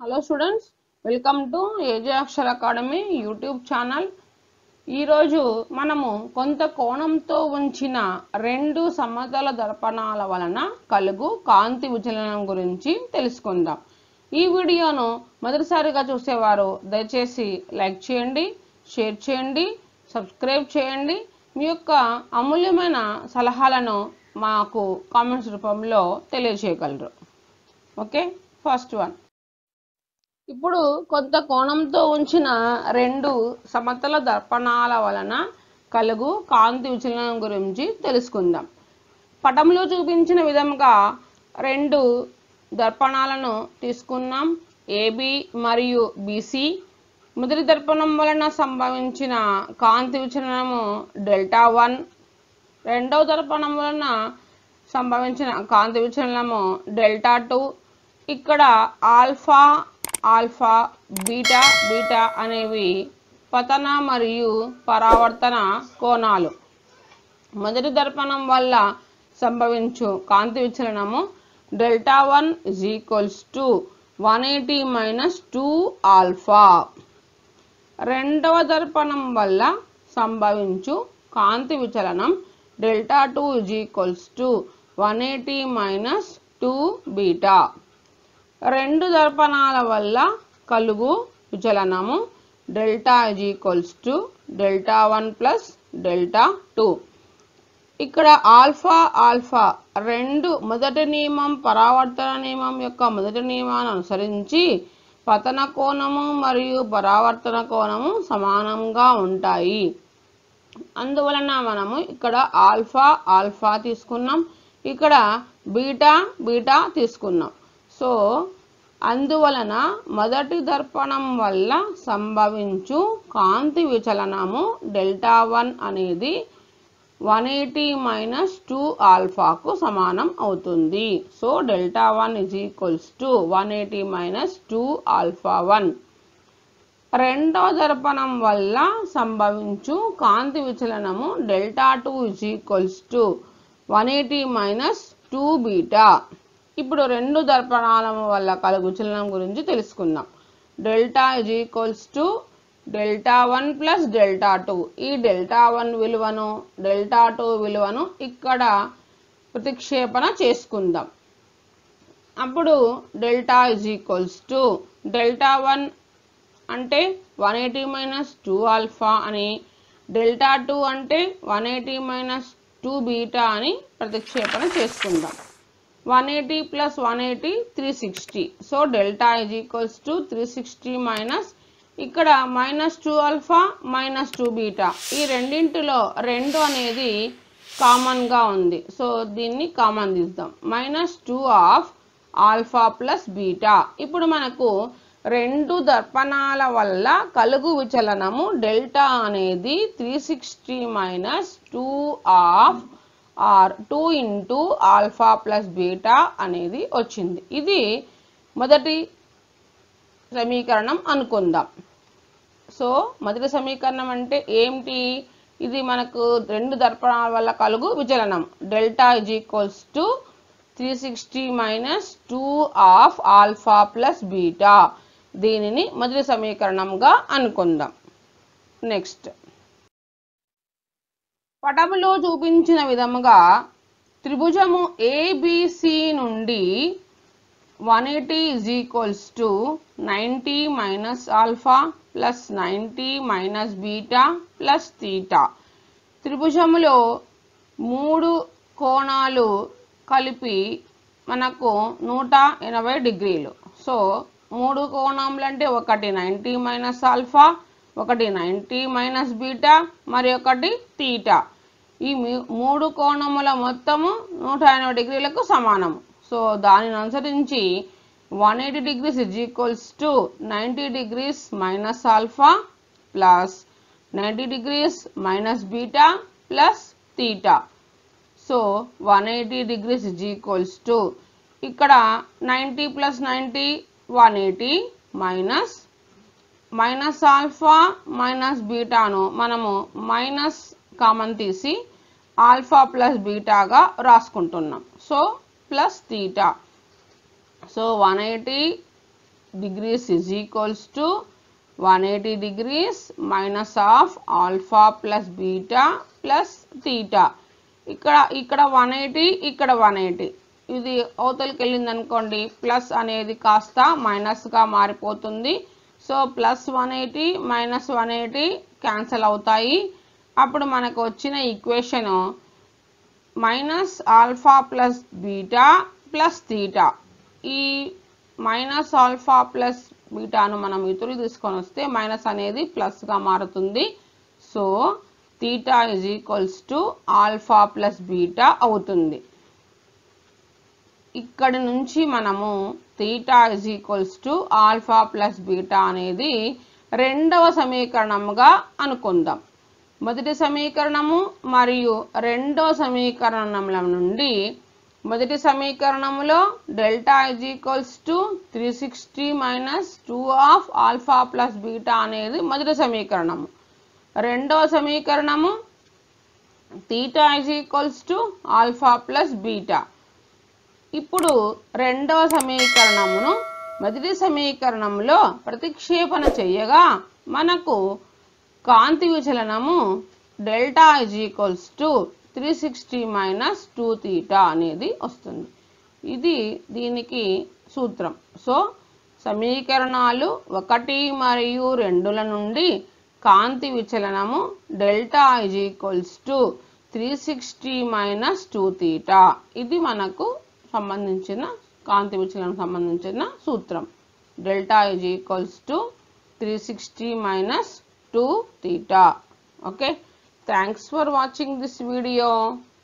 hello students welcome to AJ Akshar academy YouTube channel ఈరోజు మనము కొంత కోణంతో ఉంచిన రెండు సమతల దర్పణాల వలన కలుగు కాంతి విచలనం గురించి తెలుసుకుందాం ఈ వీడియోను మొదటిసారిగా చూసేవారు దయచేసి లైక్ చేయండి షేర్ చేయండి సబ్స్క్రైబ్ చేయండి మీ యొక్క అమూల్యమైన సలహాలను మాకు కామెంట్స్ రూపంలో తెలియజేయగలరు ఓకే ఫస్ట్ వన్ ఇప్పుడు కొంత కోణంతో ఉంచిన రెండు సమతల దర్పణాల వలన కలుగు కాంతి విచలనం గురించి తెలుసుకుందాం పటంలో చూపించిన విధంగా రెండు దర్పణాలను తీసుకున్నాం ఏబి మరియు బిసి మొదటి దర్పణం వలన సంభవించిన కాంతి విచలనము డెల్టా వన్ రెండవ దర్పణం వలన సంభవించిన కాంతి విచలనము డెల్టా టూ ఇక్కడ ఆల్ఫా ఆల్ఫా బీటా బీటా అనేవి పతన మరియు పరావర్తన కోణాలు మొదటి దర్పణం వల్ల సంభవించు కాంతి విచలనము delta one is equals to one eighty minus two alpha రెండవ దర్పణం వల్ల సంభవించు కాంతి విచలనం delta two is equals to one eighty minus two beta రెండు దర్పణాల వల్ల కలుగు విచలనము delta is equals to delta one plus delta two ఇక్కడ ఆల్ఫా ఆల్ఫా రెండు మొదటి నియమం పరావర్తన నియమం యొక్క మొదటి నియమాన్ని అనుసరించి పతన కోణము మరియు పరావర్తన కోణము సమానంగా ఉంటాయి అందువలన మనము ఇక్కడ ఆల్ఫా ఆల్ఫా తీసుకున్నాం ఇక్కడ బీటా బీటా తీసుకున్నాం సో అందువలన మొదటి దర్పణం వల్ల సంభవించు కాంతి విచలనము డెల్టా వన్ అనేది వన్ ఎయిటీ మైనస్ టూ ఆల్ఫాకు సమానం అవుతుంది so delta one is equals to one eighty minus two alpha one రెండవ దర్పణం వల్ల సంభవించు కాంతి విచలనము delta two is equals to one eighty minus two beta ఇప్పుడు రెండు దర్పణాల వల్ల కలుగు విచలనం గురించి తెలుసుకుందాం delta is equals to delta one plus delta two ఈ డెల్టా వన్ విలువను డెల్టా టూ విలువను ఇక్కడ ప్రతిక్షేపణ చేసుకుందాం అప్పుడు delta is equals to delta one అంటే one eighty minus two alpha అని డెల్టా టూ అంటే one eighty minus two beta అని ప్రతిక్షేపణ చేసుకుందాం one eighty plus one eighty three sixty so delta is equals to three sixty minus ఇక్కడ minus two alpha minus two beta ఈ రెండింటిలో రెండు అనేది కామన్గా ఉంది సో దీన్ని కామన్ తీద్దాం minus two of alpha plus beta ఇప్పుడు మనకు రెండు దర్పణాల వల్ల కలుగు విచలనము డెల్టా అనేది three sixty minus two of or two into alpha plus beta అనేది వచ్చింది ఇది మొదటి సమీకరణం అనుకుందాం సో మొదటి సమీకరణం అంటే ఏమిటి ఇది మనకు రెండు దర్పణాల వల్ల కలుగు విచలనం delta is equals to three sixty minus two of alpha plus beta దీనిని మొదటి సమీకరణంగా అనుకుందాం నెక్స్ట్ పటములో చూపించిన విధముగా త్రిభుజము ఏబిసి నుండి one eighty is equals to ninety minus alpha plus ninety minus beta plus theta త్రిభుజములో మూడు కోణాలు కలిపి మనకు నూట ఎనభై డిగ్రీలు సో మూడు కోణములు అంటే ఒకటి నైంటీ మైనస్ ఆల్ఫా ఒకటి నైంటీ మైనస్ బీటా మరి ఒకటి తీటా ఈ మూడు కోణముల మొత్తము నూట ఎనభై డిగ్రీలకు సమానము సో దానిని అనుసరించి one eighty degrees is equals to ninety degrees minus alpha plus ninety degrees minus beta plus theta so one eighty degrees is equals to ఇక్కడ ninety plus ninety one eighty minus minus alpha minus బీటాను మనము minus common తీసి alpha plus బీటాగా రాసుకుంటున్నాం so plus theta so one eighty degrees is equals to 180 degrees minus of alpha plus beta plus theta ఇక్కడ ఇక్కడ one eighty ఇక్కడ one eighty ఇది అవతలకి వెళ్ళింది అనుకోండి ప్లస్ అనేది కాస్త మైనస్గా మారిపోతుంది so plus one eighty minus one eighty cancel అవుతాయి అప్పుడు మనకు వచ్చిన equation minus alpha plus beta plus theta ఈ మైనస్ ఆల్ఫా ప్లస్ బీటాను మనం ఇతులు తీసుకొని వస్తే మైనస్ అనేది ప్లస్గా మారుతుంది so theta is equals to alpha plus beta అవుతుంది ఇక్కడి నుంచి మనము theta is equals to alpha plus beta అనేది రెండవ సమీకరణముగా అనుకుందాం మొదటి సమీకరణము మరియు రెండవ సమీకరణముల నుండి మొదటి సమీకరణములో delta is equals to three sixty minus two of alpha plus beta అనేది మొదటి సమీకరణము రెండవ సమీకరణము theta is equals to alpha plus beta ఇప్పుడు రెండవ సమీకరణమును మొదటి సమీకరణంలో ప్రతిక్షేపణ చేయగా మనకు కాంతి విచలనము delta is equals to three sixty minus two theta అనేది వస్తుంది ఇది దీనికి సూత్రం సో సమీకరణాలు ఒకటి మరియు రెండుల నుండి కాంతి విచలనము delta is equals to three sixty minus two theta ఇది మనకు సంబంధించిన కాంతి విచలనం సంబంధించిన సూత్రం delta is equals to three sixty minus two theta okay thanks for watching this video